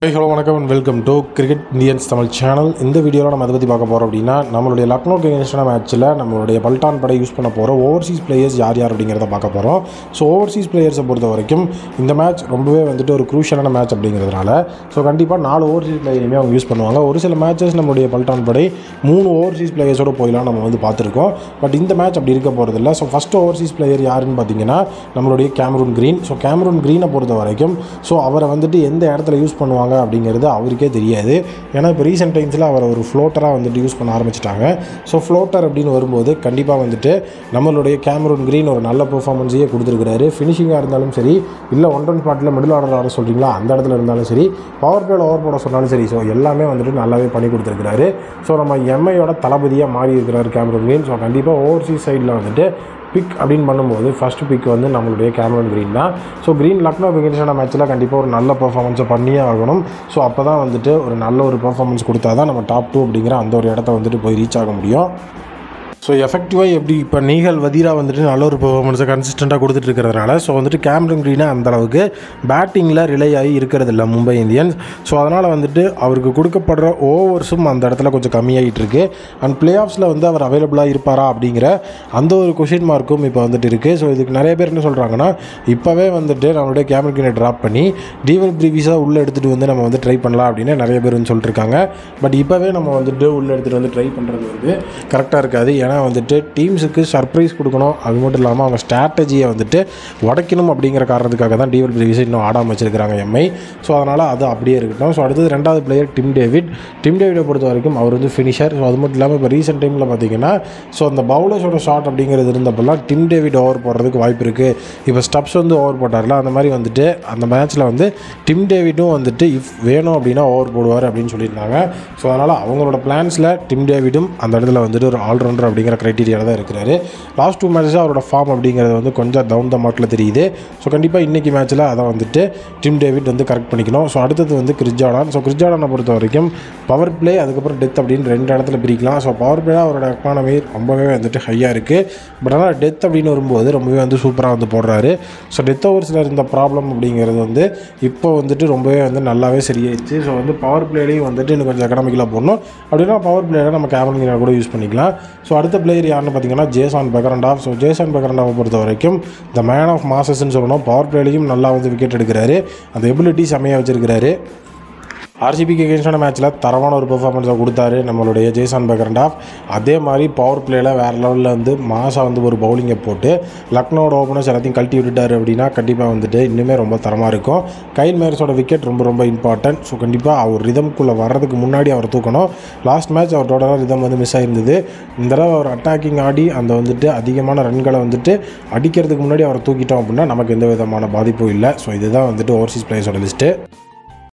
hello வணக்கம் and welcome to cricket Indians Tamil channel இந்த வீடியோவில் நம்ம அதை பற்றி பார்க்க போகிறோம் அப்படின்னா நம்மளுடைய லக்னோ எகென்ஸ்டான மேட்ச்சில் நம்மளுடைய பல்டான் படை யூஸ் பண்ண போகிற ஓவர்சீஸ் பிளேயர்ஸ் யார் யார் அப்படிங்கிறத பார்க்க போகிறோம் ஸோ ஓவர்சீஸ் பிளேயர்ஸை பொறுத்த வரைக்கும் இந்த மேட்ச் ரொம்பவே வந்துட்டு ஒரு க்ரூஷியலான மேட்ச் அப்படிங்கிறதுனால ஸோ கண்டிப்பாக நாலு ஓவர்சீஸ் பிளேயருமே அவங்க யூஸ் பண்ணுவாங்க ஒரு சில மேட்சஸ் நம்மளுடைய பல்டான் படை மூணு ஓவர்சீஸ் பிளேயர்ஸோட போயிலாம் நம்ம வந்து பார்த்துருக்கோம் பட் இந்த மேட்ச் அப்படி இருக்க போகிறதில்ல ஸோ ஃபஸ்ட் ஓவர்சீஸ் பிளேயர் யாருன்னு பார்த்தீங்கன்னா நம்மளுடைய கேமரூன் க்ரீன் ஸோ கேமரூன் க்ரீனை பொறுத்த வரைக்கும் ஸோ அவரை வந்துட்டு எந்த இடத்துல யூஸ் பண்ணுவாங்க அப்படிங்கிறது அவருக்கே தெரியாது ஏன்னா இப்போ ரீசெண்ட் டைம்ஸில் அவரை ஒரு ஃப்ளோட்டராக வந்துட்டு யூஸ் பண்ண ஆரம்பிச்சிட்டாங்க ஸோ ஃப்ளோட்டர் அப்படின்னு வரும்போது கண்டிப்பாக வந்துட்டு நம்மளுடைய கேமரூன் க்ரீன் ஒரு நல்ல பெர்ஃபார்மன்ஸையே கொடுத்துருக்காரு ஃபினிஷிங்காக இருந்தாலும் சரி இல்லை ஒன் ரன் ஸ்பாட்டில் மிடில் ஆர்டர் ஆட சொல்கிறீங்களா அந்த இடத்துல இருந்தாலும் சரி பவர் பிளேல ஓவர் போட சொன்னாலும் சரி ஸோ எல்லாமே வந்துட்டு நல்லாவே பண்ணி கொடுத்துருக்காரு ஸோ நம்ம எம்ஐயோட தளபதியாக மாறி இருக்கிறார் கேமரூன் க்ரீன் ஸோ கண்டிப்பாக ஓவர்சீஸ் சைடில் வந்துட்டு பிக் அப்படின்னு பண்ணும்போது ஃபஸ்ட்டு பிக் வந்து நம்மளுடைய கேமரன் க்ரீன் தான் ஸோ க்ரீன் லக்னோ விகேஷனான மேட்ச்சில் கண்டிப்பாக ஒரு நல்ல பெர்ஃபார்மன்ஸை பண்ணியே ஆகணும் ஸோ அப்போ தான் வந்துட்டு ஒரு நல்ல ஒரு பெர்ஃபார்மன்ஸ் கொடுத்தா தான் நம்ம டாப் டூ அப்படிங்கிற அந்த ஒரு இடத்த வந்துட்டு போய் ரீச் ஆக முடியும் ஸோ எஃபெக்டிவாக எப்படி இப்போ நீகல் வதீரா வந்துட்டு நல்ல ஒரு பெர்ஃபார்மன்ஸை கன்சிஸ்டண்ட்டாக கொடுத்துட்டு இருக்கிறதுனால ஸோ வந்துட்டு கேமரன் க்ரீனை அந்த அளவுக்கு பேட்டிங்கில் ரிலே ஆகி இருக்கிறது இல்லை மும்பை இந்தியன்ஸ் ஸோ அதனால் வந்துட்டு அவருக்கு கொடுக்கப்படுற ஓவர்ஸும் அந்த இடத்துல கொஞ்சம் கம்மியாகிட்டு இருக்கு அண்ட் பிளே ஆஃப்ஸில் வந்து அவர் அவைலபிளாக இருப்பாரா அப்படிங்கிற அந்த ஒரு கொஷின் மார்க்கும் இப்போ வந்துட்டு இருக்குது ஸோ இதுக்கு நிறைய பேர் என்ன சொல்கிறாங்கன்னா இப்போவே வந்துட்டு நம்மளுடைய கேமரன் க்ரீனை ட்ராப் பண்ணி டீவல் ப்ரீவிஸாக உள்ளே எடுத்துகிட்டு வந்து நம்ம வந்து ட்ரை பண்ணலாம் அப்படின்னு நிறைய பேர் வந்து சொல்லிட்டு இருக்காங்க பட் இப்போவே நம்ம வந்துட்டு உள்ளே எடுத்துகிட்டு வந்து ட்ரை பண்ணுறது வந்து கரெக்டாக இருக்காது ஏன்னா வந்துட்டு டீம்ஸுக்கு சர்ப்ரைஸ் கொடுக்கணும் அது மட்டும் இல்லாமல் அவங்க ஸ்ட்ராட்டஜியை வந்துட்டு உடைக்கணும் அப்படிங்கிற காரணத்துக்காக தான் டிவல் பிரிவிஸ் இன்னும் ஆடாமல் வச்சிருக்கிறாங்க எம்ஐ ஸோ அதனால் அது அப்படியே இருக்கட்டும் ஸோ அடுத்தது ரெண்டாவது பிளேயர் டிம் டேவிட் டிம் டேவிடை பொறுத்த வரைக்கும் அவர் வந்து ஃபினிஷர் ஸோ அது மட்டும் இல்லாமல் இப்போ ரீசெண்ட் டைமில் பார்த்தீங்கன்னா ஸோ அந்த பவுலர்ஸோட ஷாட் அப்படிங்கிறது இருந்தப்பெல்லாம் டிம் டேவிட் ஓவர் போடுறதுக்கு வாய்ப்பு இருக்குது இப்போ ஸ்டப்ஸ் வந்து ஓவர் போட்டார்ல அந்த மாதிரி வந்துட்டு அந்த மேட்ச்சில் வந்து டிம் டேவிடும் வந்துட்டு இஃப் வேணும் அப்படின்னா ஓவர் போடுவார் அப்படின்னு சொல்லியிருந்தாங்க ஸோ அதனால் அவங்களோட பிளான்ஸில் டிம் டேவிடும் அந்த இடத்துல வந்துட்டு ஒரு ஆல்ரவுண்டர் அப்படிங்கிற க்ரைட்டீரியாவில் தான் இருக்கிறாரு லாஸ்ட் டூ மேட்சஸாக அவரோட ஃபார்ம் அப்படிங்கிறது வந்து கொஞ்சம் டவுன் த மார்க்கில் தெரியுது ஸோ கண்டிப்பாக இன்றைக்கி மேட்ச்சில் அதை வந்துட்டு டிம் டேவிட் வந்து கரெக்ட் பண்ணிக்கணும் ஸோ அடுத்தது வந்து கிரிஜாடான் ஸோ கிரிஜாடானை பொறுத்த வரைக்கும் பவர் பிளே அதுக்கப்புறம் டெத் அப்படின்னு ரெண்டு இடத்துல பிரிக்கலாம் ஸோ பவர் பிளே அவரோட எக்கானமி ரொம்பவே வந்துட்டு ஹையாக இருக்குது பட் ஆனால் டெத் அப்படின்னு வரும்போது ரொம்பவே வந்து சூப்பராக வந்து போடுறாரு ஸோ டெத் ஓவர்ஸில் இருந்த ப்ராப்ளம் அப்படிங்கிறது வந்து இப்போ வந்துட்டு ரொம்பவே வந்து நல்லாவே சரியாயிடுச்சு ஸோ வந்து பவர் பிளேலையும் வந்துட்டு இன்னும் கொஞ்சம் எக்கனாமிக்கலாக போடணும் அப்படின்னா பவர் பிளேயில் நம்ம கேமரா கூட யூஸ் பண்ணிக்கலாம் ஸோ அடுத்த பிளேயர் யாருன்னு பார்த்தீங்கன்னா ஜேசான் பெகரண்டாஃப் ஸோ ஜேசான் பெகரண்டாவை பொறுத்த வரைக்கும் த மேன் ஆஃப் மாசஸ்ன்னு சொல்லணும் பவர் பிளேலையும் நல்லா வந்து விக்கெட் எடுக்கிறாரு அந்த எபிலிட்டி செம்மையாக வச்சிருக்கிறாரு ஆர்சிபிக்கு எகேன்ஸ்டான மேட்ச்சில் தரமான ஒரு பெர்ஃபார்மன்ஸை கொடுத்தாரு நம்மளுடைய ஜேசான் பெகரண்டாஃப் அதே மாதிரி பவர் பிளேயில் வேறு லெவலில் வந்து மாசாக வந்து ஒரு பவுலிங்கை போட்டு லக்னோட ஓப்பனர்ஸ் எல்லாத்தையும் கழட்டி விட்டுட்டாரு அப்படின்னா கண்டிப்பாக வந்துட்டு இன்னுமே ரொம்ப தரமாக இருக்கும் கைல் மேரஸோட விக்கெட் ரொம்ப ரொம்ப இம்பார்ட்டன்ட் ஸோ கண்டிப்பாக அவர் ரிதம்குள்ளே வர்றதுக்கு முன்னாடி அவர் தூக்கணும் லாஸ்ட் மேட்ச் அவர் டோட்டலாக ரிதம் வந்து மிஸ் ஆயிருந்தது இந்த தடவை அவர் அட்டாக்கிங் ஆடி அந்த வந்துட்டு அதிகமான ரன்களை வந்துட்டு அடிக்கிறதுக்கு முன்னாடி அவரை தூக்கிட்டோம் அப்படின்னா நமக்கு எந்த விதமான பாதிப்பும் இல்லை ஸோ இதுதான் வந்துட்டு ஓவர்சீஸ் பிளேயர்ஸோட லிஸ்ட்டு